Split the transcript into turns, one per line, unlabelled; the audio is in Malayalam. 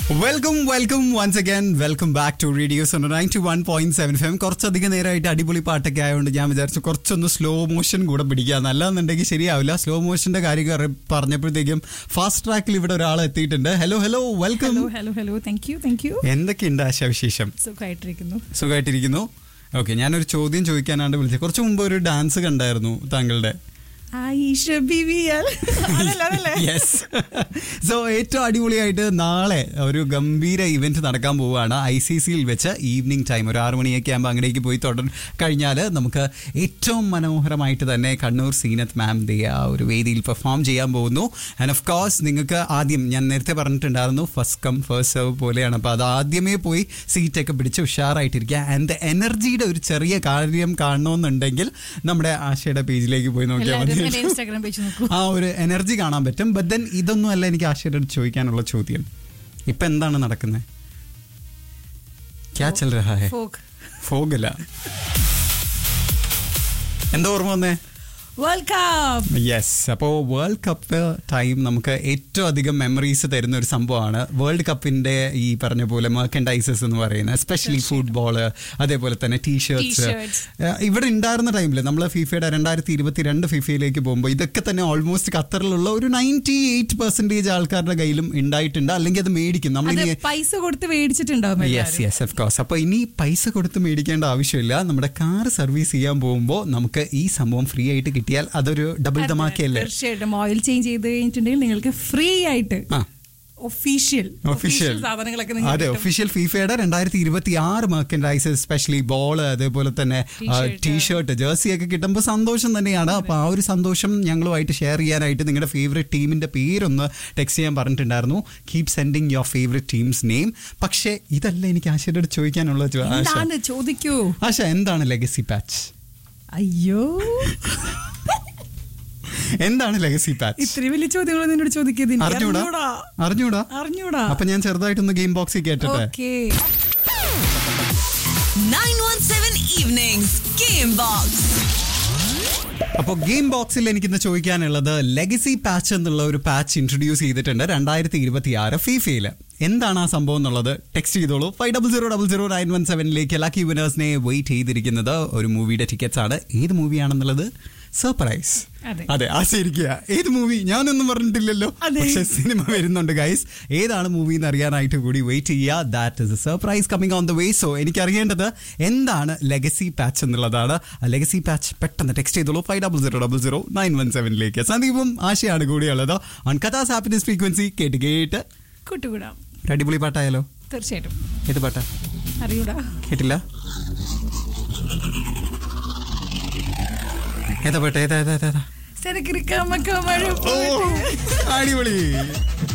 Welcome welcome once again welcome back to radio Sono ninety one point seven five കുറച്ചധികം നേരമായിട്ട് അടിപൊളി പാട്ടൊക്കെ ആയതുകൊണ്ട് ഞാൻ വിചാരിച്ചു കുറച്ചൊന്ന് സ്ലോ മോഷൻ കൂടെ പിടിക്കുക അല്ലാന്നുണ്ടെങ്കിൽ ശരിയാവില്ല സ്ലോ മോഷന്റെ കാര്യം അറി- പറഞ്ഞപ്പോഴത്തേക്കും ഫാസ്റ്റ് ട്രാക്കിൽ ഇവിടെ ഒരാൾ എത്തിയിട്ടുണ്ട് hello hello welcome
hello hello hello thank you thank you
എന്തൊക്കെയുണ്ട് ആശാവിശേഷം
സുഖമായിട്ടിരിക്കുന്നു
സുഖമായിട്ടിരിക്കുന്നു ഓക്കെ ഞാനൊരു ചോദ്യം ചോദിക്കാനാണ് വിളിച്ചത് കുറച്ച് മുമ്പ് ഒരു ഡാൻസ് കണ്ടായിരുന്നു താങ്കളുടെ
ആയിഷ ബിവിയൽ അതല്ല അതല്ലേ
യെസ് സോ ഏറ്റവും അടിപൊളിയായിട്ട് നാളെ ഒരു ഗംഭീര ഇവന്റ് നടക്കാൻ പോവുകയാണ് ഐ സി സിയിൽ വെച്ച് ഈവനിങ് ടൈം ഒരു ആറു മണിയൊക്കെ ആകുമ്പോൾ അങ്ങടേക്ക് പോയി തുടർ കഴിഞ്ഞാൽ നമുക്ക് ഏറ്റവും മനോഹരമായിട്ട് തന്നെ കണ്ണൂർ സീനത്ത് മാം ദേ ആ ഒരു വേദിയിൽ പെർഫോം ചെയ്യാൻ പോകുന്നു ആൻഡ് ഓഫ് കോഴ്സ് നിങ്ങൾക്ക് ആദ്യം ഞാൻ നേരത്തെ പറഞ്ഞിട്ടുണ്ടായിരുന്നു ഫസ്റ്റ് കം ഫസ്റ്റ് സെർവ് പോലെയാണ് അപ്പോൾ അത് ആദ്യമേ പോയി സീറ്റൊക്കെ പിടിച്ച് ഉഷാറായിട്ടിരിക്കുക ആൻഡ് എനർജിയുടെ ഒരു ചെറിയ കാര്യം കാണണമെന്നുണ്ടെങ്കിൽ നമ്മുടെ ആശയുടെ പേജിലേക്ക് പോയി നോക്കിയാൽ
എല്ലാവരും
മതി
എന്റെ ഇൻസ്റ്റാഗ്രാം പേജ് നോക്കൂ
ആ ഒരു എനർജി കാണാൻ പറ്റും ബട്ട് ദെൻ ഇതൊന്നും അല്ല എനിക്ക് ആശയുടെ അടുത്ത് ചോദിക്കാനുള്ള ചോദ്യം ഇപ്പൊ എന്താണ് നടക്കുന്നത് ക്യാ ചൽ രഹാ ഹെ
ഫോക്ക്
ഫോഗല്ല എന്താ ഓർമ്മ വന്നേ
വേൾഡ് കപ്പ്
യെസ് അപ്പോൾ വേൾഡ് കപ്പ് ടൈം നമുക്ക് ഏറ്റവും അധികം മെമ്മറീസ് തരുന്ന ഒരു സംഭവമാണ് വേൾഡ് കപ്പിന്റെ ഈ പറഞ്ഞ പോലെ മെർക്കൻഡൈസസ് എന്ന് പറയുന്നത് എസ്പെഷ്യലി ഫുട്ബോൾ അതേപോലെ തന്നെ ടീഷർട്സ്
T-shirts.
ഇവിടെ ഉണ്ടായിരുന്ന ടൈമിൽ നമ്മൾ ഫിഫയുടെ രണ്ടായിരത്തി ഇരുപത്തി രണ്ട് ഫിഫയിലേക്ക് പോകുമ്പോൾ ഇതൊക്കെ തന്നെ ഓൾമോസ്റ്റ് ഖത്തറിലുള്ള ഒരു നയൻറ്റി എയ്റ്റ് പെർസെൻറ്റേജ് ആൾക്കാരുടെ കയ്യിലും ഉണ്ടായിട്ടുണ്ട് അല്ലെങ്കിൽ അത് മേടിക്കും
അത്
നമ്മളിനി
പൈസ കൊടുത്ത് മേടിച്ചിട്ടുണ്ടാവും
യെസ്
എല്ലാവരും.
യെസ് ഓഫ് കോഴ്സ് അപ്പോൾ ഇനി പൈസ കൊടുത്ത് മേടിക്കേണ്ട ആവശ്യമില്ല നമ്മുടെ കാർ സർവീസ് ചെയ്യാൻ പോകുമ്പോൾ നമുക്ക് ഈ സംഭവം ഫ്രീ ആയിട്ട് കിട്ടിയാൽ അതൊരു ഡബിൾ
അതെ,
ധമാക്കിയല്ലേ
തീർച്ചയായിട്ടും ഓയിൽ ചേഞ്ച് ചെയ്ത് കഴിഞ്ഞിട്ടുണ്ടെങ്കിൽ നിങ്ങൾക്ക് ഫ്രീ ആയിട്ട്
ആ
ഒഫീഷ്യൽ
ഒഫീഷ്യൽ
സാധനങ്ങളൊക്കെ
അതെ
നിങ്ങൾക്ക് കിട്ടും.
ഒഫീഷ്യൽ ഫിഫയുടെ രണ്ടായിരത്തി ഇരുപത്തി ആറ് മെർക്കൻഡൈസസ് സ്പെഷ്യലി ബോൾ അതേപോലെ തന്നെ
T-shirt.
ടീഷർട്ട് ജേഴ്സി ഒക്കെ കിട്ടുമ്പോൾ സന്തോഷം തന്നെയാണ് അപ്പൊ ആ ഒരു സന്തോഷം ഞങ്ങളുമായിട്ട് ഷെയർ ചെയ്യാനായിട്ട് നിങ്ങളുടെ ഫേവറേറ്റ് ടീമിന്റെ പേരൊന്ന് ടെക്സ്റ്റ് ചെയ്യാൻ പറഞ്ഞിട്ടുണ്ടായിരുന്നു keep sending your favourite teams name പക്ഷേ ഇതല്ല എനിക്ക് ആശയുടെ അടുത്ത് ചോദിക്കാനുള്ള ചോ- ആശ
എന്താണ് ചോദിക്കൂ
ആശ എന്താണ് ലെഗസി പാച്ച്
അയ്യോ
എന്താണ് ലെഗസി പാച്ച്
ഇത്രയും വലിയ ചോദ്യങ്ങൾ നിന്നോട് ചോദിക്കുന്നത് എനിക്ക്
അറിഞ്ഞൂടാ
അറിഞ്ഞൂടാ.
അറിഞ്ഞൂടാ
അറിഞ്ഞൂടാ
അപ്പൊ ഞാൻ ചെറുതായിട്ടൊന്ന് ഗെയിം ബോക്സിൽ കേട്ടിട്ടെ
ഓക്കേ
917 Evenings Game Box.
അപ്പോൾ ഗെയിം ബോക്സിൽ എനിക്കിന്ന് ചോദിക്കാനുള്ളത് ലെഗസി പാച്ച് എന്നുള്ള ഒരു പാച്ച് ഇൻട്രൊഡ്യൂസ് ചെയ്തിട്ടുണ്ട് രണ്ടായിരത്തി ഇരുപത്തി ആറ് ഫിഫയിൽ എന്താണ് ആ സംഭവം എന്നുള്ളത് ടെക്സ്റ്റ് ചെയ്തോളൂ five double zero double zero nine one സെവനിലേക്ക് ലക്കി വിനേഴ്സിനെ വെയിറ്റ് ചെയ്തിരിക്കുന്നത് ഒരു മൂവിയുടെ ടിക്കറ്റ്സ് ആണ് ഏത് മൂവിയാണെന്നുള്ളത് സർപ്രൈസ്
അതെ.
അതെ ആശയിരിക്കുക ഏത് മൂവി ഞാനൊന്നും പറഞ്ഞിട്ടില്ലല്ലോ
അതെ.
പക്ഷെ സിനിമ വരുന്നുണ്ട് ഗൈസ് ഏതാണ് മൂവി എന്ന് അറിയാനായിട്ട് കൂടി വെയിറ്റ് ചെയ്യുക that is a surprise coming on the way so എനിക്ക് അറിയേണ്ടത് എന്താണ് ലെഗസി പാച്ച് എന്നുള്ളതാണ് ആ ലെഗസി പാച്ച് പെട്ടെന്ന് ടെക്സ്റ്റ് ചെയ്തോളൂ five double zero double zero nine one സെവനിലേക്ക് സന്ദീപും ആശയാണ് കൂടിയുള്ളത് ഓൺ കഥാസ് ഹാപ്പിനെസ് ഫ്രീക്വൻസി കേട്ട് കേട്ട്
കൂട്ടുകൂടാം
ഒരു അടിപൊളി പാട്ടായാലോ
തീർച്ചയായിട്ടും
ഏത് പാട്ടാ
അറിയൂടാ
കേട്ടില്ല ഏതാ പാട്ട് ഏതാ ഏതാ ഏതാ, ഏതാ
തിരക്കിരിക്കാമക്ക മഴ
ഓ
പോയിട്ട്.
അടിപൊളി